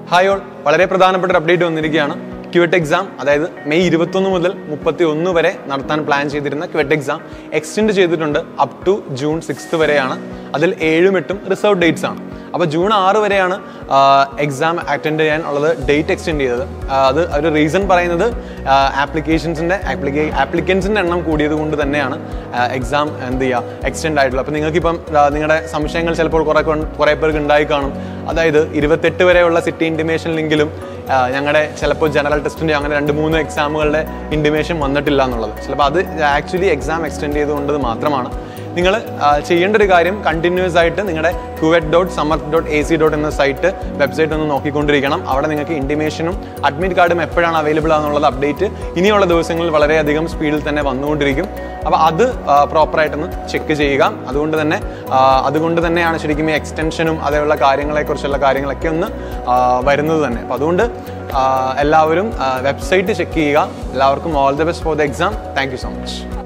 hi all വളരെ പ്രധാനപ്പെട്ട ഒരു അപ്ഡേറ്റ് വന്നിരിക്കുകയാണ് ക്യുവറ്റ് എക്സാം അതായത് മെയ് ഇരുപത്തൊന്ന് മുതൽ മുപ്പത്തി ഒന്ന് വരെ നടത്താൻ പ്ലാൻ ചെയ്തിരുന്ന ക്യുവറ്റ് എക്സാം എക്സ്റ്റെൻഡ് ചെയ്തിട്ടുണ്ട് അപ് ടു ജൂൺ സിക്സ്ത് വരെയാണ് അതിൽ ഏഴും എട്ടും റിസർവ് ഡേറ്റ്സ് ആണ് അപ്പോൾ ജൂൺ ആറ് വരെയാണ് എക്സാം അറ്റൻഡ് ചെയ്യാൻ ഉള്ളത് ഡേറ്റ് എക്സ്റ്റെൻഡ് ചെയ്തത് ആ, അത് ഒരു റീസൺ പറയുന്നത് ആപ്ലിക്കേഷൻസിൻ്റെ ആപ്ലിക്കേ ആപ്ലിക്കൻസിൻ്റെ എണ്ണം കൂടിയത് കൊണ്ട് തന്നെയാണ് എക്സാം എന്ത് ചെയ്യുക എക്സ്റ്റെൻഡ് ആയിട്ടുള്ളത് അപ്പോൾ നിങ്ങൾക്കിപ്പം ആ, നിങ്ങളുടെ സംശയങ്ങൾ ചിലപ്പോൾ കുറേ കൊൺ- കുറേ പേർക്ക് ഉണ്ടായി കാണും അതായത് ഇരുപത്തെട്ട് വരെയുള്ള സിറ്റി ഇൻറ്റിമേഷനിലെങ്കിലും ഞങ്ങളുടെ ചിലപ്പോൾ ജനറൽ ടെസ്റ്റിൻ്റെ അങ്ങനെ രണ്ട് മൂന്ന് എക്സാമുകളുടെ ഇൻറ്റിമേഷൻ വന്നിട്ടില്ല എന്നുള്ളത് ചിലപ്പോൾ അത് ആക്ച്വലി എക്സാം എക്സ്റ്റെൻഡ് ചെയ്തുകൊണ്ടത് മാത്രമാണ് നിങ്ങൾ ചെയ്യേണ്ട ഒരു കാര്യം കണ്ടിന്യൂസ് ആയിട്ട് നിങ്ങളുടെ CUET dot Samarth dot A C dot എന്ന സൈറ്റ് വെബ്സൈറ്റ് ഒന്ന് നോക്കിക്കൊണ്ടിരിക്കണം അവിടെ നിങ്ങൾക്ക് ഇൻറ്റിമേഷനും അഡ്മിറ്റ് കാർഡും എപ്പോഴാണ് അവൈലബിൾ ആണെന്നുള്ളത് അപ്ഡേറ്റ് ഇനിയുള്ള ദിവസങ്ങളിൽ വളരെയധികം സ്പീഡിൽ തന്നെ വന്നുകൊണ്ടിരിക്കും അപ്പോൾ അത് പ്രോപ്പറായിട്ടൊന്ന് ചെക്ക് ചെയ്യുക അതുകൊണ്ട് തന്നെ ആ, അതുകൊണ്ട് തന്നെയാണ് ശരിക്കും ഈ എക്സ്റ്റൻഷനും അതേയുള്ള കാര്യങ്ങളെക്കുറിച്ചുള്ള കാര്യങ്ങളൊക്കെ ഒന്ന് ആ, വരുന്നത് തന്നെ അപ്പോൾ അതുകൊണ്ട് ആ, എല്ലാവരും വെബ്സൈറ്റ് ചെക്ക് ചെയ്യുക എല്ലാവർക്കും all the best for the exam thank you so much